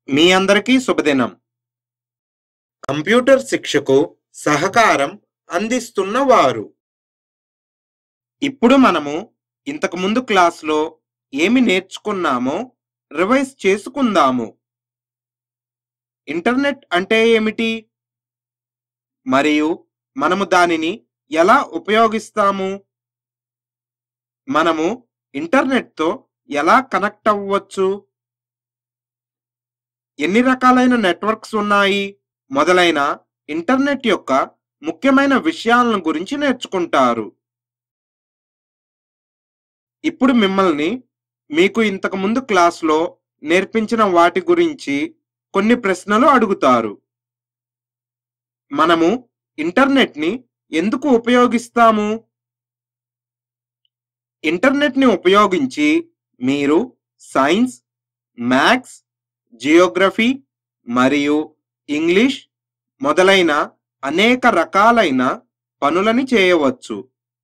మీ అందరికీ శుభదినం కంప్యూటర్ శిక్షకు సహకారం అందిస్తున్న వారు ఇప్పుడు మనము ఇంతకు ముందు క్లాస్లో ఏమి నేర్చుకున్నామో రివైజ్ చేసుకుందాము ఇంటర్నెట్ అంటే ఏమిటి మరియు మనము దానిని ఎలా ఉపయోగిస్తాము మనము ఇంటర్నెట్తో ఎలా కనెక్ట్ అవ్వచ్చు ఎన్ని రకాలైన నెట్వర్క్స్ ఉన్నాయి మొదలైన ఇంటర్నెట్ యొక్క ముఖ్యమైన విషయాలను గురించి నేర్చుకుంటారు ఇప్పుడు మిమ్మల్ని మీకు ఇంతకు ముందు క్లాస్లో నేర్పించిన వాటి గురించి కొన్ని ప్రశ్నలు అడుగుతారు మనము ఇంటర్నెట్ని ఎందుకు ఉపయోగిస్తాము ఇంటర్నెట్ని ఉపయోగించి మీరు సైన్స్ మ్యాథ్స్ జియోగ్రఫీ మరియు ఇంగ్లీష్ మొదలైన అనేక రకాలైన పనులని చేయవచ్చు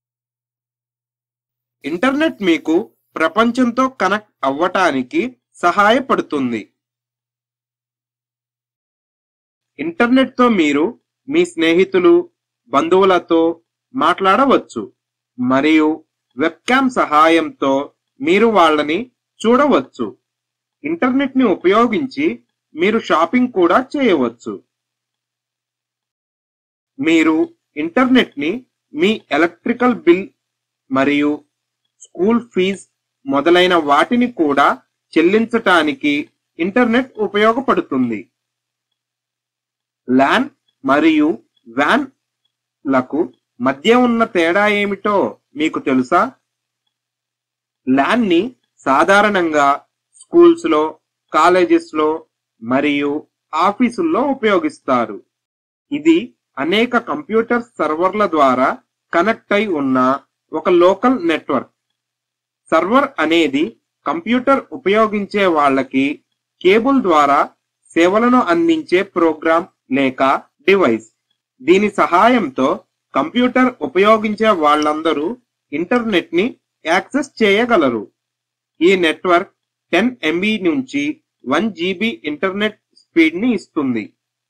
ఇంటర్నెట్ మీకు ప్రపంచంతో కనెక్ట్ అవ్వటానికి సహాయపడుతుంది ఇంటర్నెట్తో మీరు మీ స్నేహితులు బంధువులతో మాట్లాడవచ్చు మరియు వెబ్కామ్ సహాయంతో మీరు వాళ్ళని చూడవచ్చు ఇంటర్నెట్ ని ఉపయోగించి మీరు షాపింగ్ కూడా చేయవచ్చు మీరు ఇంటర్నెట్ ని మీ ఎలక్ట్రికల్ బిల్ మరియు స్కూల్ ఫీజ్ మొదలైన వాటిని కూడా చెల్లించటానికి ఇంటర్నెట్ ఉపయోగపడుతుంది ల్యాన్ మరియు వ్యాన్ లకు మధ్య ఉన్న తేడా ఏమిటో మీకు తెలుసా ల్యాన్ ని సాధారణంగా స్కూల్స్ లో కాలేజెస్ లో మరియు ఆఫీసుల్లో ఉపయోగిస్తారు ఇది అనేక కంప్యూటర్ సర్వర్ల ద్వారా కనెక్ట్ అయి ఉన్న ఒక లోకల్ నెట్వర్క్ సర్వర్ అనేది కంప్యూటర్ ఉపయోగించే వాళ్ళకి కేబుల్ ద్వారా సేవలను అందించే ప్రోగ్రామ్ లేక డివైస్ దీని సహాయంతో కంప్యూటర్ ఉపయోగించే వాళ్ళందరూ ఇంటర్నెట్ ని యాక్సెస్ చేయగలరు ఈ నెట్వర్క్ టెన్ ఎంబీ నుంచి వన్ జీబీ ఇంటర్నెట్ స్పీడ్ ని ఇస్తుంది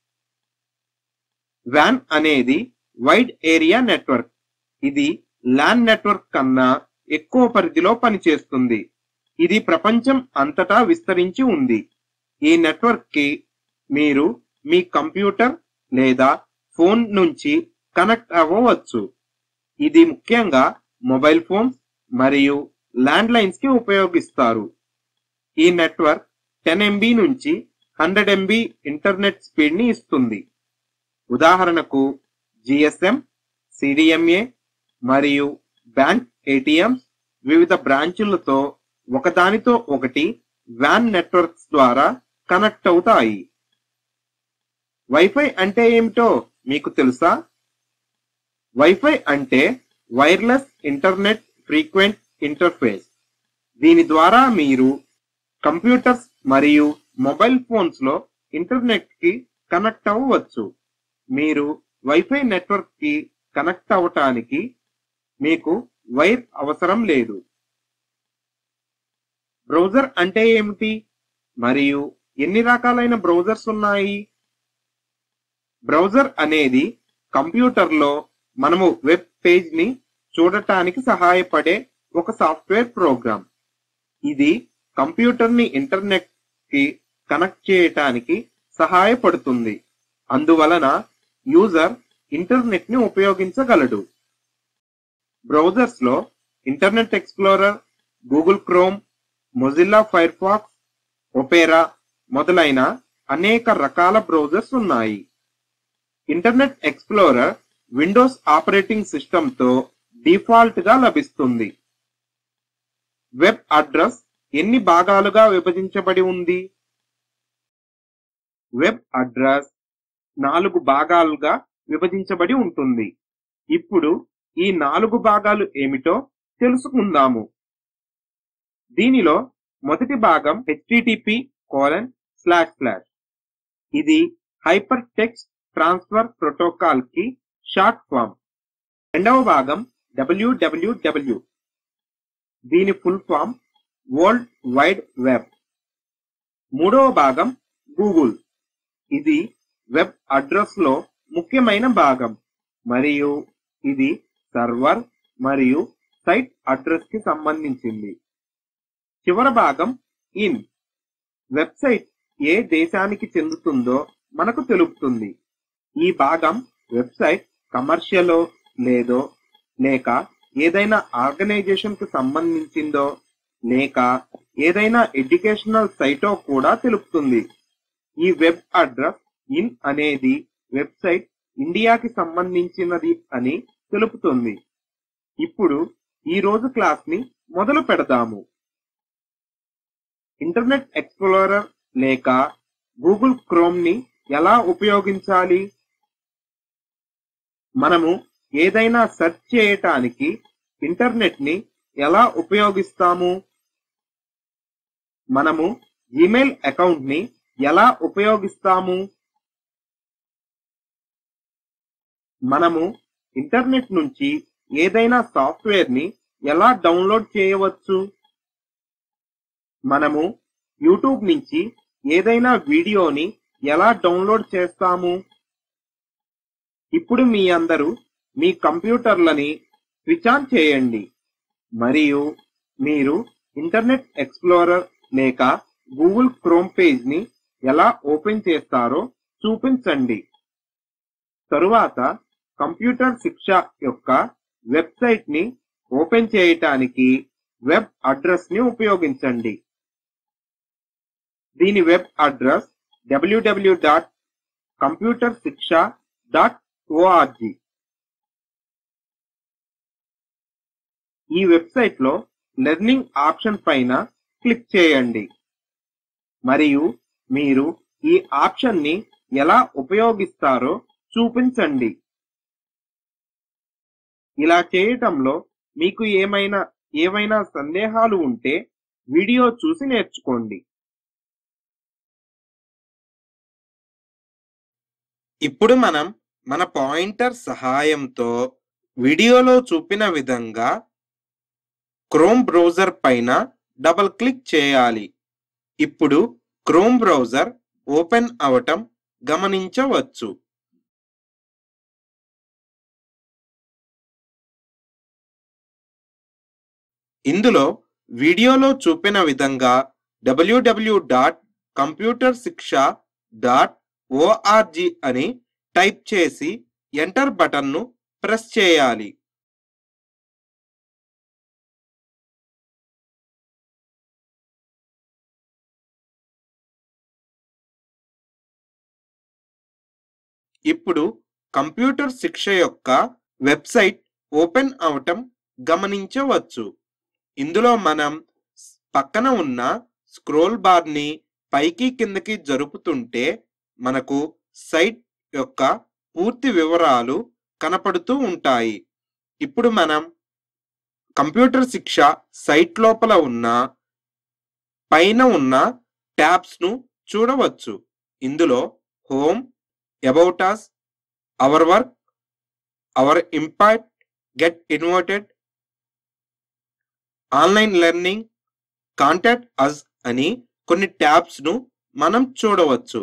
వ్యాన్ అనేది వైడ్ ఏరియా నెట్వర్క్ ఇది ల్యాన్ నెట్వర్క్ కన్నా ఎక్కువ పరిధిలో పనిచేస్తుంది ఇది ప్రపంచం అంతటా విస్తరించి ఉంది ఈ నెట్వర్క్ కి మీరు మీ కంప్యూటర్ లేదా ఫోన్ నుంచి కనెక్ట్ అవ్వవచ్చు ఇది ముఖ్యంగా మొబైల్ ఫోన్స్ మరియు ల్యాండ్ లైన్స్ కి ఉపయోగిస్తారు ఈ నెట్వర్క్ టెన్ ఎంబీ నుంచి హండ్రెడ్ ఎంబీ ఇంటర్నెట్ స్పీడ్ ని ఇస్తుంది ఉదాహరణకు జిఎస్ఎం సిడిఎంఏ మరియు బ్యాంక్ ఏటీఎంస్ వివిధ బ్రాంచులతో ఒకదానితో ఒకటి వ్యాన్ నెట్వర్క్స్ ద్వారా కనెక్ట్ అవుతాయి వైఫై అంటే ఏమిటో మీకు తెలుసా వైఫై అంటే వైర్లెస్ ఇంటర్నెట్ ఫ్రీక్వెంట్ ఇంటర్ఫేస్ దీని ద్వారా మీరు కంప్యూటర్స్ మరియు మొబైల్ ఫోన్స్ లో ఇంటర్నెట్ కి కనెక్ట్ అవ్వవచ్చు మీరు వైఫై నెట్వర్క్ కి కనెక్ట్ అవ్వటానికి మీకు వైర్ అవసరం లేదు బ్రౌజర్ అంటే ఏమిటి మరియు ఎన్ని రకాలైన బ్రౌజర్స్ ఉన్నాయి బ్రౌజర్ అనేది కంప్యూటర్లో మనము వెబ్ పేజ్ ని చూడటానికి సహాయపడే ఒక సాఫ్ట్వేర్ ప్రోగ్రామ్ ఇది కంప్యూటర్ ని ఇంటర్నెట్ కి కనెక్ట్ చేయటానికి సహాయపడుతుంది అందువలన యూజర్ ఇంటర్నెట్ ని ఉపయోగించగలడు బ్రౌజర్స్ లో Internet Explorer Google Chrome Mozilla Firefox Opera మొదలైన అనేక రకాల బ్రౌజర్స్ ఉన్నాయి ఇంటర్నెట్ ఎక్స్ప్లోరర్ విండోస్ ఆపరేటింగ్ సిస్టంతో డిఫాల్ట్ గా లభిస్తుంది వెబ్ అడ్రస్ ఎన్ని భాగాలుగా విభజించబడి ఉంది వెబ్ అడ్రస్ నాలుగు భాగాలుగా విభజించబడి ఉంటుంది ఇప్పుడు ఈ నాలుగు భాగాలు ఏమిటో తెలుసుకుందాము దీనిలో మొదటి భాగం హెచ్టిటిపి కోలన్ స్లాష్ స్లాష్ ఇది హైపర్ టెక్స్ట్ ట్రాన్స్ఫర్ ప్రోటోకాల్ కి షార్ట్ ఫామ్ రెండవ భాగం డబ్ల్యూడబ్ల్యూడబ్ల్యూ దీని full form world wide web మూడవ భాగం గూగుల్ ఇది వెబ్ అడ్రస్ లో ముఖ్యమైన భాగం మరియు ఇది సర్వర్ మరియు సైట్ అడ్రస్ కి సంబంధించింది చివరి భాగం ఇన్ వెబ్సైట్ ఏ దేశానికి చెందుతుందో మనకు తెలుపుతుంది ఈ భాగం వెబ్సైట్ కమర్షియలో లేదో లేక ఏదైనా ఆర్గనైజేషన్ కు సంబంధించిందో లేక ఏదైనా ఎడ్యుకేషనల్ సైటో కూడా తెలుపుతుంది ఈ వెబ్ అడ్రస్ ఇన్ అనేది వెబ్సైట్ ఇండియాకి సంబంధించినది అని తెలుపుతుంది ఇప్పుడు ఈ రోజు క్లాస్ ని మొదలు పెడదాము ఇంటర్నెట్ ఎక్స్ప్లోరర్ లేక గూగుల్ క్రోమ్ ని ఎలా ఉపయోగించాలి మనము ఏదైనా సెర్చ్ చేయటానికి ఇంటర్నెట్ ని ఎలా ఉపయోగిస్తాము మనము జీమెయిల్ అకౌంట్ ని ఎలా ఉపయోగిస్తాము మనము ఇంటర్నెట్ నుంచి ఏదైనా సాఫ్ట్వేర్ ని ఎలా డౌన్లోడ్ చేయవచ్చు మనము యూట్యూబ్ నుంచి ఏదైనా వీడియోని ఎలా డౌన్లోడ్ చేస్తాము ఇప్పుడు మీ అందరూ మీ కంప్యూటర్లని స్విచ్ ఆన్ చేయండి మరియు మీరు ఇంటర్నెట్ ఎక్స్ప్లోరర్ లేక గూగుల్ క్రోమ్ పేజ్ ని ఎలా ఓపెన్ చేస్తారో చూపించండి తరువాత కంప్యూటర్ శిక్ష యొక్క వెబ్సైట్ ని ఓపెన్ చేయటానికి వెబ్ అడ్రస్ ని ఉపయోగించండి దీని web address WW dot computer Shiksha dot ORG ఈ వెబ్సైట్ లో లెర్నింగ్ ఆప్షన్ పైన క్లిక్ చేయండి మరియు మీరు ఈ ఆప్షన్ ని ఎలా ఉపయోగిస్తారో చూపించండి ఇలా చేయటంలో మీకు ఏమైనా ఏవైనా సందేహాలు ఉంటే వీడియో చూసి నేర్చుకోండి ఇప్పుడు మనం మన పాయింటర్ సహాయంతో వీడియోలో చూపిన విధంగా క్రోమ్ బ్రౌజర్ పైన డబుల్ క్లిక్ చేయాలి ఇప్పుడు క్రోమ్ బ్రౌజర్ ఓపెన్ అవటం గమనించవచ్చు ఇందులో వీడియోలో చూపిన విధంగా WW dot computer Shiksha dot ORG అని టైప్ చేసి ఎంటర్ బటన్ను ప్రెస్ చేయాలి ఇప్పుడు కంప్యూటర్ శిక్ష యొక్క వెబ్సైట్ ఓపెన్ అవటం గమనించవచ్చు ఇందులో మనం పక్కన ఉన్న స్క్రోల్ బార్ ని పైకి కిందకి జరుపుతుంటే మనకు సైట్ యొక్క పూర్తి వివరాలు కనపడుతూ ఉంటాయి ఇప్పుడు మనం కంప్యూటర్ శిక్ష సైట్ లోపల ఉన్న పైన ఉన్న ట్యాబ్స్ ను చూడవచ్చు ఇందులో home about us our work our impact get involved online learning contact us అని కొన్ని ట్యాబ్స్ ను మనం చూడవచ్చు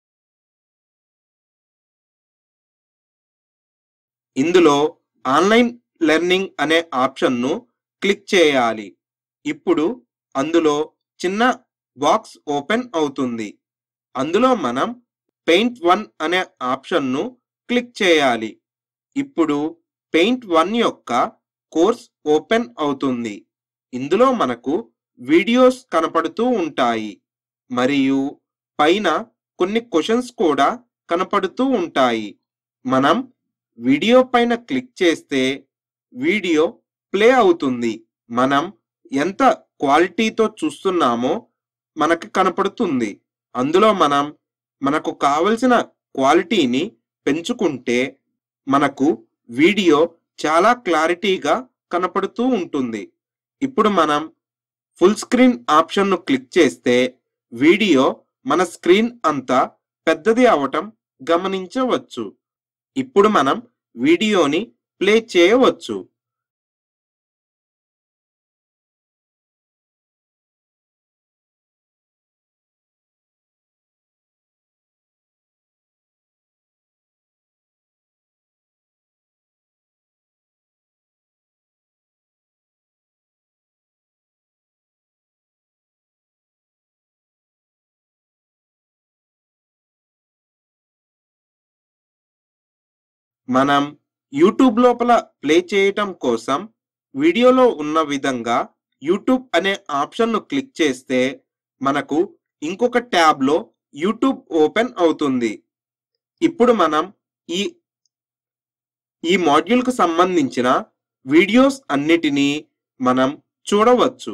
ఇందులో ఆన్లైన్ లెర్నింగ్ అనే ఆప్షన్ ను క్లిక్ చేయాలి ఇప్పుడు అందులో చిన్న బాక్స్ ఓపెన్ అవుతుంది అందులో మనం పెయింట్ వన్ అనే ఆప్షన్ ను క్లిక్ చేయాలి ఇప్పుడు పెయింట్ వన్ యొక్క కోర్స్ ఓపెన్ అవుతుంది ఇందులో మనకు వీడియోస్ కనపడుతూ ఉంటాయి మరియు పైన కొన్ని క్వశ్చన్స్ కూడా కనపడుతూ ఉంటాయి మనం వీడియో పైన క్లిక్ చేస్తే వీడియో ప్లే అవుతుంది మనం ఎంత క్వాలిటీతో చూస్తున్నామో మనకు కనపడుతుంది అందులో మనం మనకు కావలసిన క్వాలిటీని పెంచుకుంటే మనకు వీడియో చాలా క్లారిటీగా కనపడుతూ ఉంటుంది ఇప్పుడు మనం ఫుల్ స్క్రీన్ ఆప్షన్ను క్లిక్ చేస్తే వీడియో మన స్క్రీన్ అంతా పెద్దది అవటం గమనించవచ్చు ఇప్పుడు మనం వీడియోని ప్లే చేయవచ్చు మనం యూట్యూబ్ లోపల ప్లే చేయటం కోసం వీడియోలో ఉన్న విధంగా యూట్యూబ్ అనే ఆప్షన్ను క్లిక్ చేస్తే మనకు ఇంకొక ట్యాబ్లో యూట్యూబ్ ఓపెన్ అవుతుంది ఇప్పుడు మనం ఈ ఈ మాడ్యూల్కు సంబంధించిన వీడియోస్ అన్నిటినీ మనం చూడవచ్చు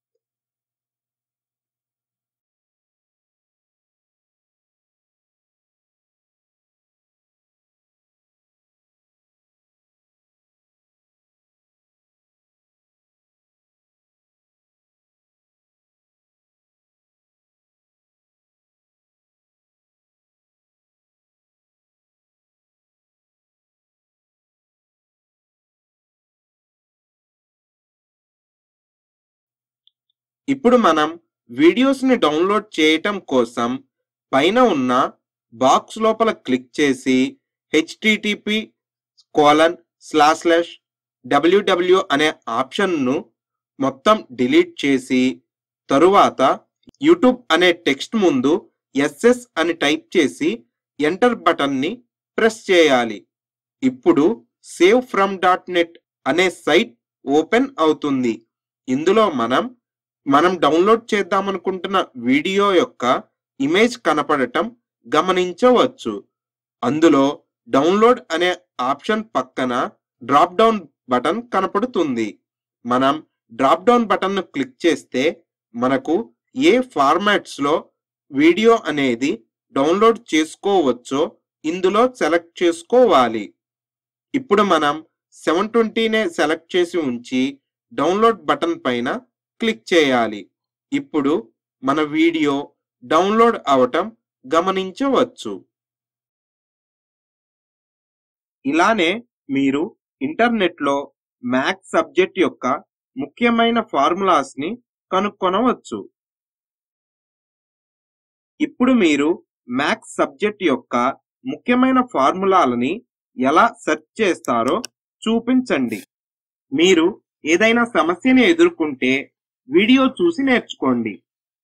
ఇప్పుడు మనం వీడియోస్ ని డౌన్లోడ్ చేయటం కోసం పైన ఉన్న బాక్స్ లోపల క్లిక్ చేసి HTTP colon slash slash WW అనే ఆప్షన్ను మొత్తం డిలీట్ చేసి తరువాత యూట్యూబ్ అనే టెక్స్ట్ ముందు ఎస్ఎస్ అని టైప్ చేసి ఎంటర్ బటన్ని ప్రెస్ చేయాలి ఇప్పుడు సేవ్ ఫ్రమ్ డాట్ నెట్ అనే సైట్ ఓపెన్ అవుతుంది ఇందులో మనం మనం డౌన్లోడ్ చేద్దామనుకుంటున్న వీడియో యొక్క ఇమేజ్ కనపడటం గమనించవచ్చు అందులో డౌన్లోడ్ అనే ఆప్షన్ పక్కన డ్రాప్ డౌన్ బటన్ కనపడుతుంది మనం డ్రాప్ డౌన్ బటన్ ను క్లిక్ చేస్తే మనకు ఏ ఫార్మాట్స్ లో వీడియో అనేది డౌన్లోడ్ చేసుకోవచ్చో ఇందులో సెలెక్ట్ చేసుకోవాలి ఇప్పుడు మనం సెవెన్ ట్వంటీనే సెలెక్ట్ చేసి ఉంచి డౌన్లోడ్ బటన్ పైన క్లిక్ చేయాలి ఇప్పుడు మన వీడియో డౌన్లోడ్ అవటం గమనించవచ్చు ఇలానే మీరు ఇంటర్నెట్లో మ్యాథ్స్ సబ్జెక్ట్ యొక్క ముఖ్యమైన ఫార్ములాస్ ని కనుక్కొనవచ్చు ఇప్పుడు మీరు మ్యాథ్స్ సబ్జెక్ట్ యొక్క ముఖ్యమైన ఫార్ములాలని ఎలా సెర్చ్ చేస్తారో చూపించండి మీరు ఏదైనా సమస్యని ఎదుర్కొంటే వీడియో చూసి నేర్చుకోండి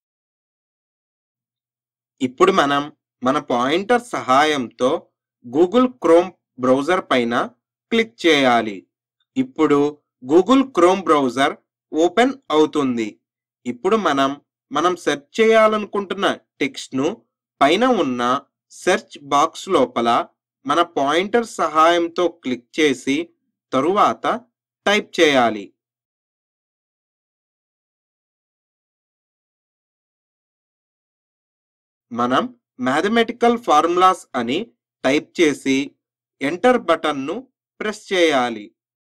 ఇప్పుడు మనం మన పాయింటర్ సహాయంతో గూగుల్ క్రోమ్ బ్రౌజర్ పైన క్లిక్ చేయాలి ఇప్పుడు గూగుల్ క్రోమ్ బ్రౌజర్ ఓపెన్ అవుతుంది ఇప్పుడు మనం మనం సెర్చ్ చేయాలనుకుంటున్న టెక్స్ట్ ను పైన ఉన్న సెర్చ్ బాక్స్ లోపల మన పాయింటర్ సహాయంతో క్లిక్ చేసి తరువాత టైప్ చేయాలి మనం మ్యాథమెటికల్ ఫార్ములాస్ అని టైప్ చేసి ఎంటర్ బటన్ను ప్రెస్ చేయాలి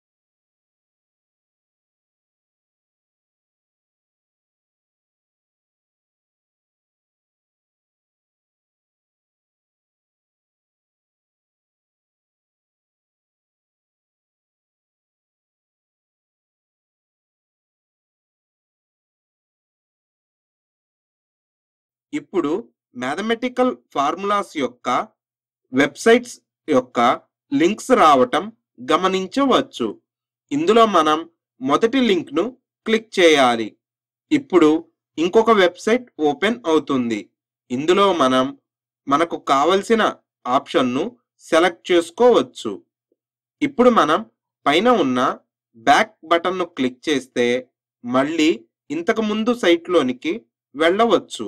ఇప్పుడు మ్యాథమెటికల్ ఫార్ములాస్ యొక్క వెబ్సైట్స్ యొక్క లింక్స్ రావటం గమనించవచ్చు ఇందులో మనం మొదటి లింక్ ను క్లిక్ చేయాలి ఇప్పుడు ఇంకొక వెబ్సైట్ ఓపెన్ అవుతుంది ఇందులో మనం మనకు కావలసిన ఆప్షన్ను సెలెక్ట్ చేసుకోవచ్చు ఇప్పుడు మనం పైన ఉన్న బ్యాక్ బటన్ను క్లిక్ చేస్తే మళ్ళీ ఇంతకు ముందు సైట్లోనికి వెళ్ళవచ్చు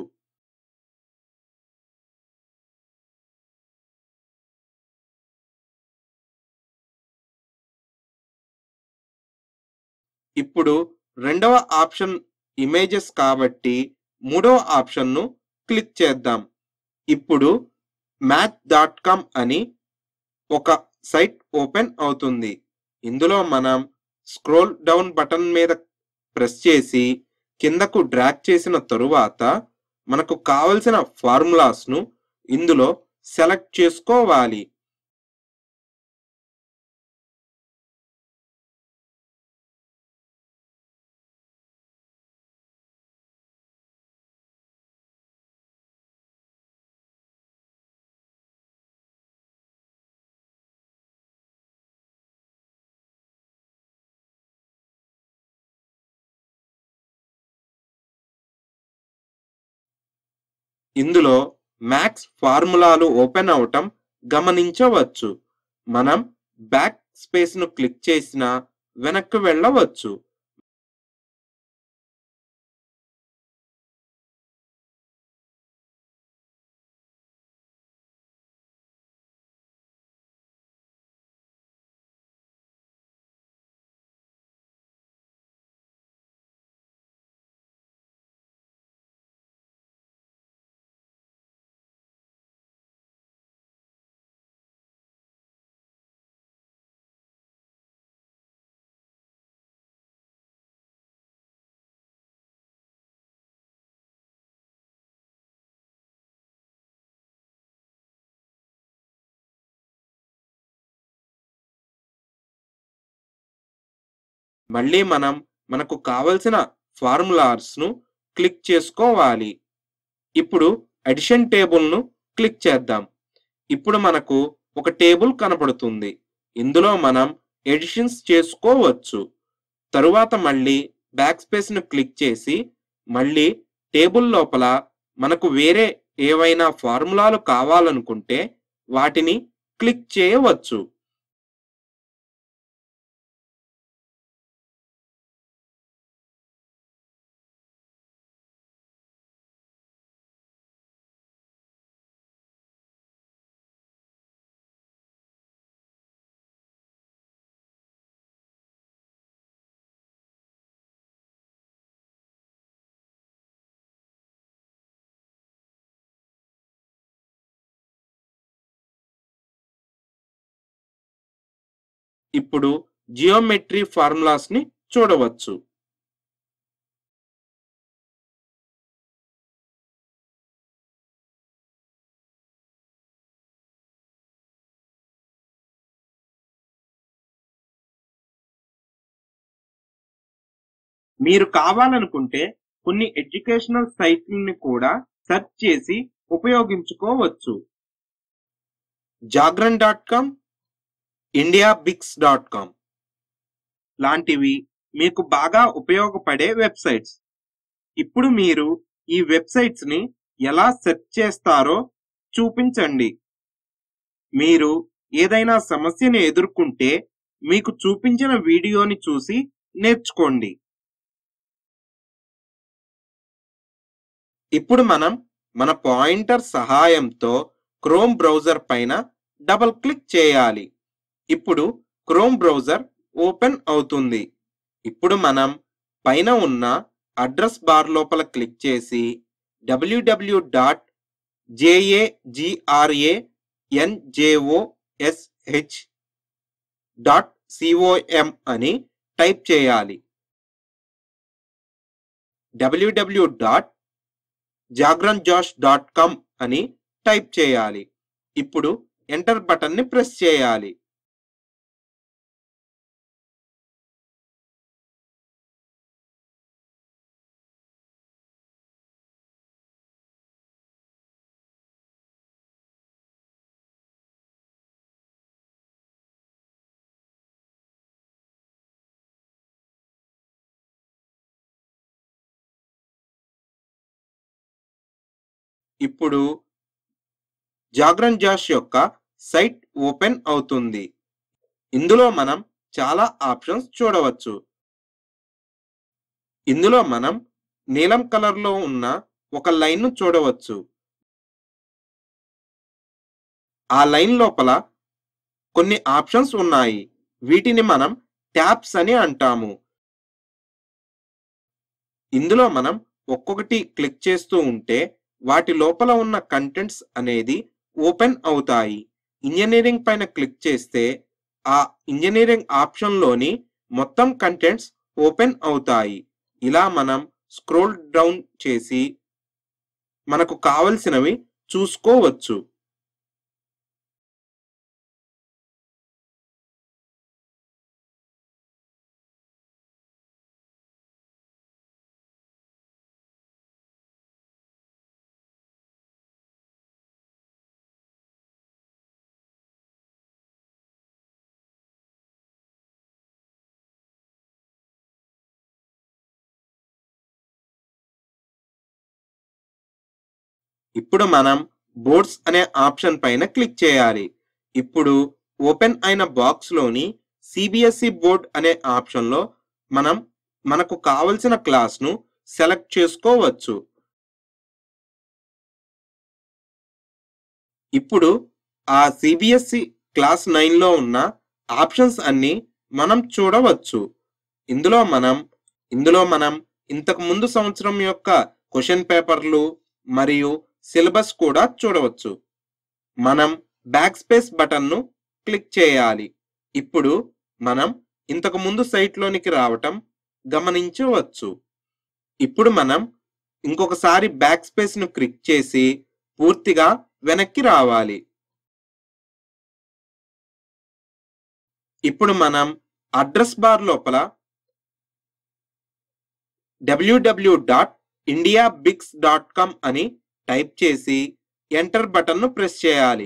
ఇప్పుడు రెండవ ఆప్షన్ ఇమేజెస్ కాబట్టి మూడవ ఆప్షన్ను క్లిక్ చేద్దాం ఇప్పుడు మ్యాథ్ డాట్ కామ్ అని ఒక సైట్ ఓపెన్ అవుతుంది ఇందులో మనం స్క్రోల్ డౌన్ బటన్ మీద ప్రెస్ చేసి కిందకు డ్రాగ్ చేసిన తరువాత మనకు కావలసిన ఫార్ములాస్ ను ఇందులో సెలెక్ట్ చేసుకోవాలి ఇందులో మ్యాథ్స్ ఫార్ములాలు ఓపెన్ అవటం గమనించవచ్చు మనం బ్యాక్ స్పేస్ ను క్లిక్ చేసినా వెనక్కి వెళ్ళవచ్చు మళ్ళీ మనం మనకు కావలసిన ఫార్ములాస్ ను క్లిక్ చేసుకోవాలి ఇప్పుడు అడిషన్ టేబుల్ ను క్లిక్ చేద్దాం ఇప్పుడు మనకు ఒక టేబుల్ కనపడుతుంది ఇందులో మనం ఎడిషన్స్ చేసుకోవచ్చు తరువాత మళ్ళీ బ్యాక్ స్పేస్ ను క్లిక్ చేసి మళ్ళీ టేబుల్ లోపల మనకు వేరే ఏవైనా ఫార్ములాలు కావాలనుకుంటే వాటిని క్లిక్ చేయవచ్చు ఇప్పుడు జియోమెట్రీ ఫార్ములాస్ ని చూడవచ్చు మీరు కావాలనుకుంటే కొన్ని ఎడ్యుకేషనల్ సైట్లని కూడా సెర్చ్ చేసి ఉపయోగించుకోవచ్చు Jagran dot com IndiaBIX dot com లాంటివి మీకు బాగా ఉపయోగపడే వెబ్సైట్స్ ఇప్పుడు మీరు ఈ వెబ్సైట్స్ ని ఎలా సెర్చ్ చేస్తారో చూపించండి మీరు ఏదైనా సమస్యను ఎదుర్కొంటే మీకు చూపించిన వీడియోని చూసి నేర్చుకోండి ఇప్పుడు మనం మన పాయింటర్ సహాయంతో క్రోమ్ బ్రౌజర్ పైన డబుల్ క్లిక్ చేయాలి ఇప్పుడు క్రోమ్ బ్రౌజర్ ఓపెన్ అవుతుంది ఇప్పుడు మనం పైన ఉన్న అడ్రస్ బార్ లోపల క్లిక్ చేసి WW dot JAGRA NJOSH dot COM అని టైప్ చేయాలి WW dot Jagran Josh dot com అని టైప్ చేయాలి ఇప్పుడు ఎంటర్ బటన్ ని ప్రెస్ చేయాలి ఇప్పుడు జాగ్రన్ జాష్ యొక్క సైట్ ఓపెన్ అవుతుంది ఇందులో మనం చాలా ఆప్షన్స్ చూడవచ్చు ఇందులో మనం నీలం కలర్ లో ఉన్న ఒక లైన్ ను చూడవచ్చు ఆ లైన్ లోపల కొన్ని ఆప్షన్స్ ఉన్నాయి వీటిని మనం ట్యాబ్స్ అని అంటాము ఇందులో మనం ఒక్కొక్కటి క్లిక్ చేస్తూ ఉంటే వాటి లోపల ఉన్న కంటెంట్స్ అనేది ఓపెన్ అవుతాయి ఇంజనీరింగ్ పైన క్లిక్ చేస్తే ఆ ఇంజనీరింగ్ ఆప్షన్లోని మొత్తం కంటెంట్స్ ఓపెన్ అవుతాయి ఇలా మనం స్క్రోల్ డౌన్ చేసి మనకు కావలసినవి చూసుకోవచ్చు ఇప్పుడు మనం బోర్డ్స్ అనే ఆప్షన్ పైన క్లిక్ చేయాలి ఇప్పుడు ఓపెన్ అయిన బాక్స్ లోని సిబిఎస్ఈ బోర్డ్ అనే ఆప్షన్ లో మనం మనకు కావలసిన క్లాస్ ను సెలెక్ట్ చేసుకోవచ్చు ఇప్పుడు ఆ సిబిఎస్ఈ క్లాస్ నైన్ లో ఉన్న ఆప్షన్స్ అన్ని మనం చూడవచ్చు ఇందులో మనం ఇందులో మనం ఇంతకు ముందు సంవత్సరం యొక్క క్వశ్చన్ పేపర్లు మరియు సిలబస్ కూడా చూడవచ్చు మనం బ్యాక్ స్పేస్ బటన్ ను క్లిక్ చేయాలి ఇప్పుడు మనం ఇంతకు ముందు సైట్ లోనికి రావటం గమనించవచ్చు ఇప్పుడు మనం ఇంకొకసారి బ్యాక్ స్పేస్ ను క్లిక్ చేసి పూర్తిగా వెనక్కి రావాలి ఇప్పుడు మనం అడ్రస్ బార్ లోపల WW dot IndiaBIX dot com అని టైప్ చేసి ఎంటర్ బటన్ ను ప్రెస్ చేయాలి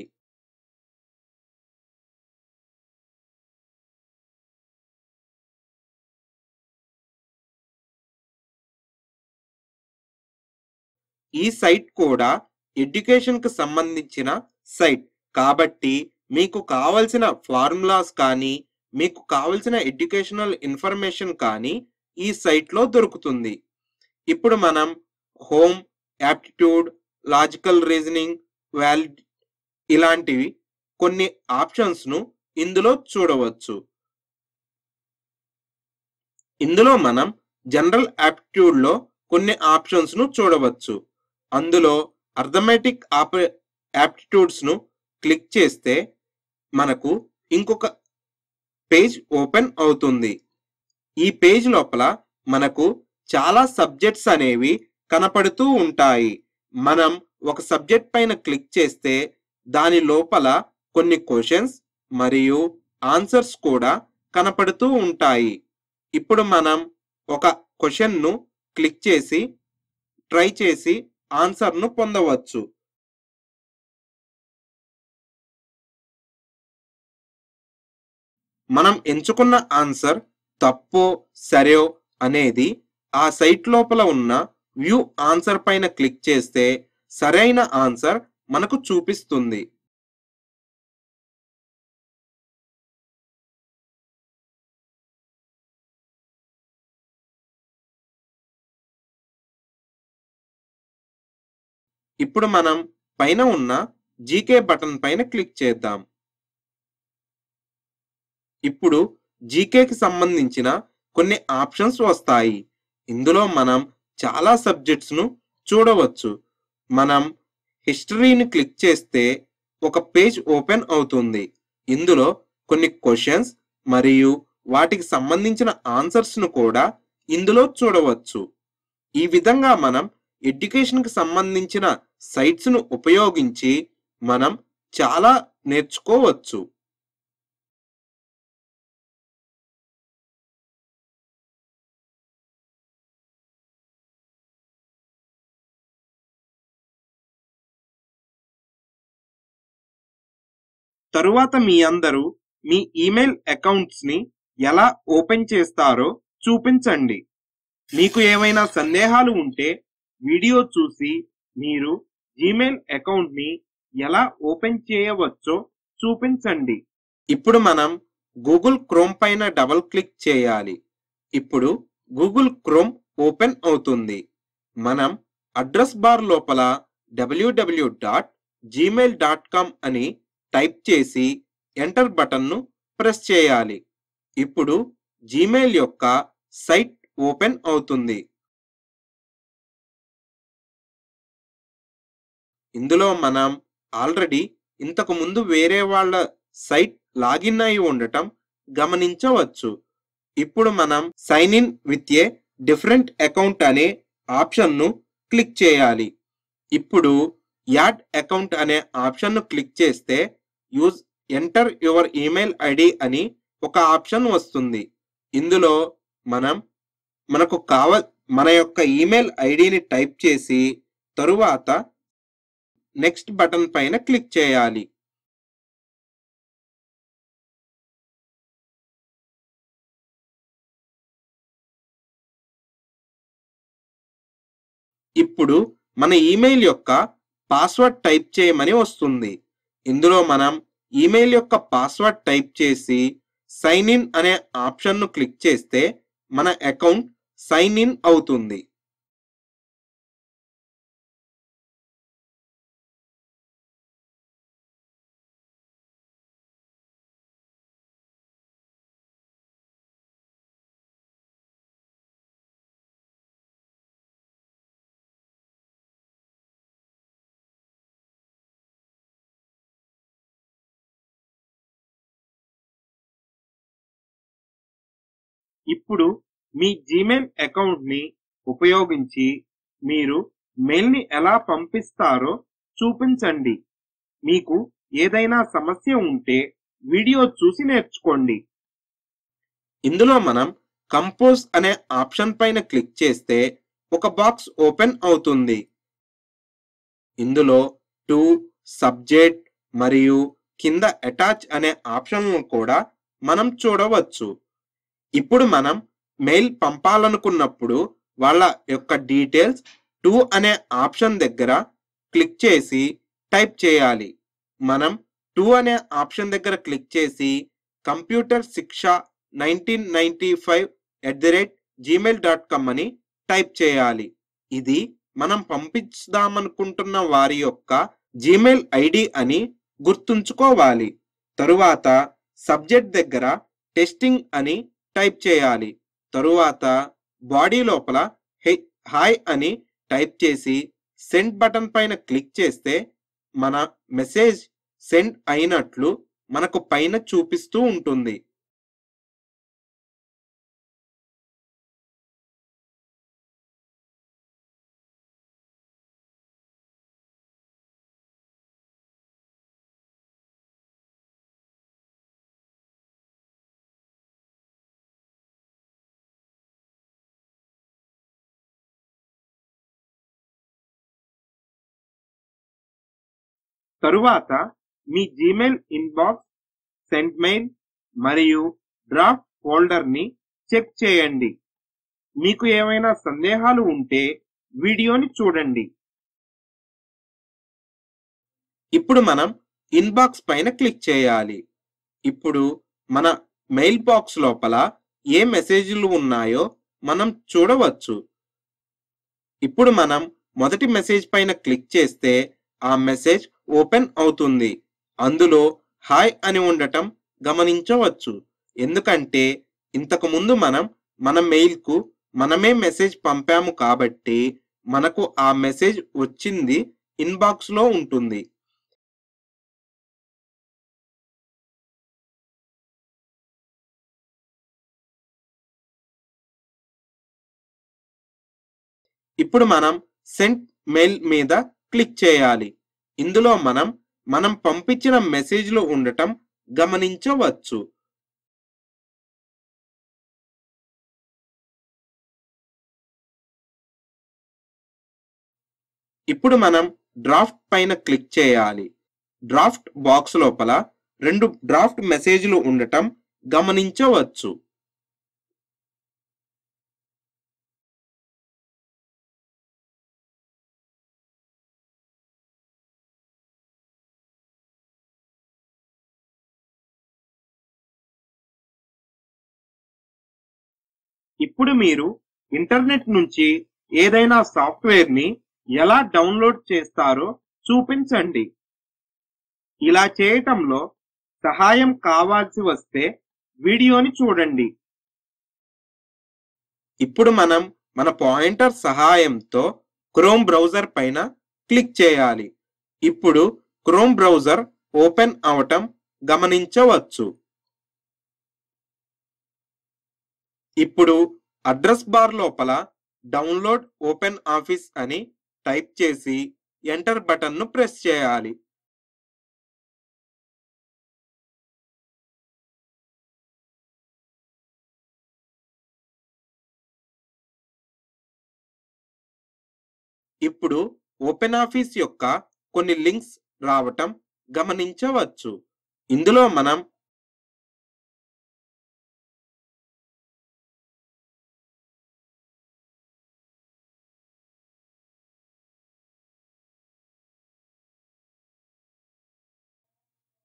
ఈ సైట్ కూడా ఎడ్యుకేషన్ కు సంబంధించిన సైట్ కాబట్టి మీకు కావలసిన ఫార్ములాస్ కానీ మీకు కావలసిన ఎడ్యుకేషనల్ ఇన్ఫర్మేషన్ కానీ ఈ సైట్ లో దొరుకుతుంది ఇప్పుడు మనం home aptitude logical reasoning valid ఇలాంటివి కొన్ని ఆప్షన్స్ ను ఇందులో చూడవచ్చు ఇందులో మనం జనరల్ యాప్టిట్యూడ్ లో కొన్ని ఆప్షన్స్ ను చూడవచ్చు అందులో అర్థమెటిక్ ఆప యాప్టిట్యూడ్స్ ను క్లిక్ చేస్తే మనకు ఇంకొక పేజ్ ఓపెన్ అవుతుంది ఈ పేజ్ లోపల మనకు చాలా సబ్జెక్ట్స్ అనేవి కనపడుతూ ఉంటాయి మనం ఒక సబ్జెక్ట్ పైన క్లిక్ చేస్తే దాని లోపల కొన్ని క్వశ్చన్స్ మరియు ఆన్సర్స్ కూడా కనపడుతూ ఉంటాయి ఇప్పుడు మనం ఒక క్వశ్చన్ ను క్లిక్ చేసి ట్రై చేసి ఆన్సర్ ను పొందవచ్చు మనం ఎంచుకున్న ఆన్సర్ తప్పో సరో అనేది ఆ సైట్ లోపల ఉన్న వ్యూ ఆన్సర్ పైన క్లిక్ చేస్తే సరైన ఆన్సర్ మనకు చూపిస్తుంది ఇప్పుడు మనం పైన ఉన్న జీకే బటన్ పైన క్లిక్ చేద్దాం ఇప్పుడు జీకేకి సంబంధించిన కొన్ని ఆప్షన్స్ వస్తాయి ఇందులో మనం చాలా సబ్జెక్ట్స్ ను చూడవచ్చు మనం హిస్టరీని క్లిక్ చేస్తే ఒక పేజ్ ఓపెన్ అవుతుంది ఇందులో కొన్ని క్వశ్చన్స్ మరియు వాటికి సంబంధించిన ఆన్సర్స్ ను కూడా ఇందులో చూడవచ్చు ఈ విధంగా మనం ఎడ్యుకేషన్ కి సంబంధించిన సైట్స్ ను ఉపయోగించి మనం చాలా నేర్చుకోవచ్చు తరువాత మీ అందరూ మీ ఈమెయిల్ అకౌంట్స్ ని ఎలా ఓపెన్ చేస్తారో చూపించండి మీకు ఏమైనా సందేహాలు ఉంటే వీడియో చూసి మీరు జీమెయిల్ అకౌంట్ ని ఎలా ఓపెన్ చేయవచ్చో చూపించండి ఇప్పుడు మనం గూగుల్ క్రోమ్ పైన డబుల్ క్లిక్ చేయాలి ఇప్పుడు గూగుల్ క్రోమ్ ఓపెన్ అవుతుంది మనం అడ్రస్ బార్ లోపల WW dot Gmail dot com అని టైప్ చేసి ఎంటర్ బటన్ను ప్రెస్ చేయాలి ఇప్పుడు జీమెయిల్ యొక్క సైట్ ఓపెన్ అవుతుంది ఇందులో మనం ఆల్రెడీ ఇంతకు ముందు వేరే వాళ్ళ సైట్ లాగిన్ అయి ఉండటం గమనించవచ్చు ఇప్పుడు మనం sign in with a different account అనే ఆప్షన్ను క్లిక్ చేయాలి ఇప్పుడు యాడ్ అకౌంట్ అనే ఆప్షన్ను క్లిక్ చేస్తే use enter your email ID అని ఒక ఆప్షన్ వస్తుంది ఇందులో మనం మనకు కావ మన యొక్క ఈమెయిల్ ఐడిని టైప్ చేసి తరువాత నెక్స్ట్ బటన్ పైన క్లిక్ చేయాలి ఇప్పుడు మన ఈమెయిల్ యొక్క పాస్వర్డ్ టైప్ చేయమని వస్తుంది ఇందులో మనం ఈమెయిల్ యొక్క పాస్వర్డ్ టైప్ చేసి సైన్ ఇన్ అనే ఆప్షన్ను క్లిక్ చేస్తే మన అకౌంట్ సైన్ ఇన్ అవుతుంది ఇప్పుడు మీ జీమెయిల్ అకౌంట్ ని ఉపయోగించి మీరు మెయిల్ ని ఎలా పంపిస్తారో చూపించండి మీకు ఏదైనా సమస్య ఉంటే వీడియో చూసి నేర్చుకోండి ఇందులో మనం కంపోజ్ అనే ఆప్షన్ పైన క్లిక్ చేస్తే ఒక బాక్స్ ఓపెన్ అవుతుంది ఇందులో టు సబ్జెక్ట్ మరియు కింద అటాచ్ అనే ఆప్షన్లను కూడా మనం చూడవచ్చు ఇప్పుడు మనం మెయిల్ పంపాలనుకున్నప్పుడు వాళ్ళ యొక్క డీటెయిల్స్ టు అనే ఆప్షన్ దగ్గర క్లిక్ చేసి టైప్ చేయాలి మనం టు అనే ఆప్షన్ దగ్గర క్లిక్ చేసి computer Shiksha nineteen ninety five at the rate Gmail dot com అని టైప్ చేయాలి ఇది మనం పంపించుదామనుకుంటున్న వారి యొక్క జీమెయిల్ ఐడి అని గుర్తుంచుకోవాలి తరువాత సబ్జెక్ట్ దగ్గర టెస్టింగ్ అని టైప్ చేయాలి తరువాత బాడీ లోపల హె హాయ్ అని టైప్ చేసి సెండ్ బటన్ పైన క్లిక్ చేస్తే మన మెసేజ్ సెండ్ అయినట్లు మనకు పైన చూపిస్తూ ఉంటుంది తరువాత మీ జీమెయిల్ ఇన్బాక్స్ సెంట్ మెయిల్ మరియు డ్రాఫ్ట్ ఫోల్డర్ ని చెక్ చేయండి మీకు ఏమైనా సందేహాలు ఉంటే వీడియోని చూడండి ఇప్పుడు మనం ఇన్బాక్స్ పైన క్లిక్ చేయాలి ఇప్పుడు మన మెయిల్ బాక్స్ లోపల ఏ మెసేజ్లు ఉన్నాయో మనం చూడవచ్చు ఇప్పుడు మనం మొదటి మెసేజ్ పైన క్లిక్ చేస్తే ఆ మెసేజ్ ఓపెన్ అవుతుంది అందులో హాయ్ అని ఉండటం గమనించవచ్చు ఎందుకంటే ఇంతకు ముందు మనం మన మెయిల్కు మనమే మెసేజ్ పంపాము కాబట్టి మనకు ఆ మెసేజ్ వచ్చింది ఇన్బాక్స్ లో ఉంటుంది ఇప్పుడు మనం సెంట్ మెయిల్ మీద క్లిక్ చేయాలి ఇందులో మనం మనం పంపించిన మెసేజ్లు ఉండటం గమనించవచ్చు ఇప్పుడు మనం డ్రాఫ్ట్ పైన క్లిక్ చేయాలి డ్రాఫ్ట్ బాక్స్ లోపల రెండు డ్రాఫ్ట్ మెసేజ్లు ఉండటం గమనించవచ్చు ఇప్పుడు మీరు ఇంటర్నెట్ నుంచి ఏదైనా సాఫ్ట్వేర్ ని ఎలా డౌన్లోడ్ చేస్తారో చూపించండి ఇలా చేయటంలో సహాయం కావాల్సి వస్తే వీడియోని చూడండి ఇప్పుడు మనం మన పాయింటర్ సహాయంతో క్రోమ్ బ్రౌజర్ పైన క్లిక్ చేయాలి ఇప్పుడు క్రోమ్ బ్రౌజర్ ఓపెన్ అవటం గమనించవచ్చు ఇప్పుడు అడ్రస్ బార్ లోపల డౌన్లోడ్ ఓపెన్ ఆఫీస్ అని టైప్ చేసి ఎంటర్ బటన్ ను ప్రెస్ చేయాలి ఇప్పుడు ఓపెన్ ఆఫీస్ యొక్క కొన్ని లింక్స్ రావటం గమనించవచ్చు ఇందులో మనం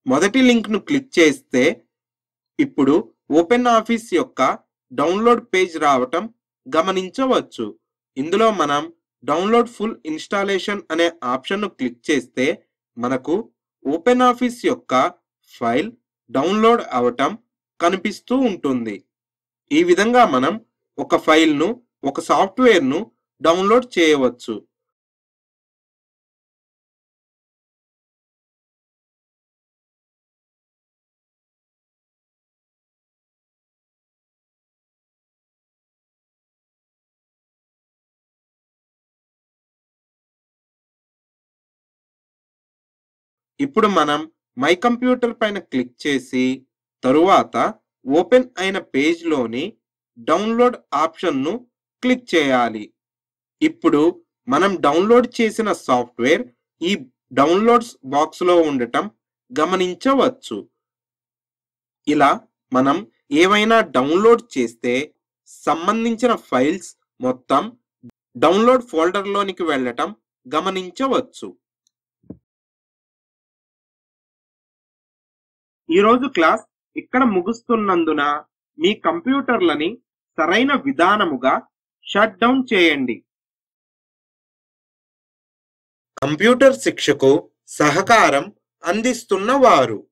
మొదటి లింక్ ను క్లిక్ చేస్తే ఇప్పుడు ఓపెన్ ఆఫీస్ యొక్క డౌన్లోడ్ పేజ్ రావటం గమనించవచ్చు ఇందులో మనం డౌన్లోడ్ ఫుల్ ఇన్స్టాలేషన్ అనే ఆప్షన్ ను క్లిక్ చేస్తే మనకు ఓపెన్ ఆఫీస్ యొక్క ఫైల్ డౌన్లోడ్ అవటం కనిపిస్తూ ఉంటుంది ఈ విధంగా మనం ఒక ఫైల్ను ఒక సాఫ్ట్వేర్ను డౌన్లోడ్ చేయవచ్చు ఇప్పుడు మనం మై కంప్యూటర్ పైన క్లిక్ చేసి తరువాత ఓపెన్ అయిన పేజ్లోని డౌన్లోడ్ ఆప్షన్ను క్లిక్ చేయాలి ఇప్పుడు మనం డౌన్లోడ్ చేసిన సాఫ్ట్వేర్ ఈ డౌన్లోడ్స్ బాక్స్లో ఉండటం గమనించవచ్చు ఇలా మనం ఏవైనా డౌన్లోడ్ చేస్తే సంబంధించిన ఫైల్స్ మొత్తం డౌన్లోడ్ ఫోల్డర్లోనికి వెళ్ళటం గమనించవచ్చు ఈరోజు క్లాస్ ఇక్కడ ముగుస్తున్నందున మీ కంప్యూటర్లని సరైన విధానముగా షట్ డౌన్ చేయండి కంప్యూటర్ శిక్షకు సహకారం అందిస్తున్న వారు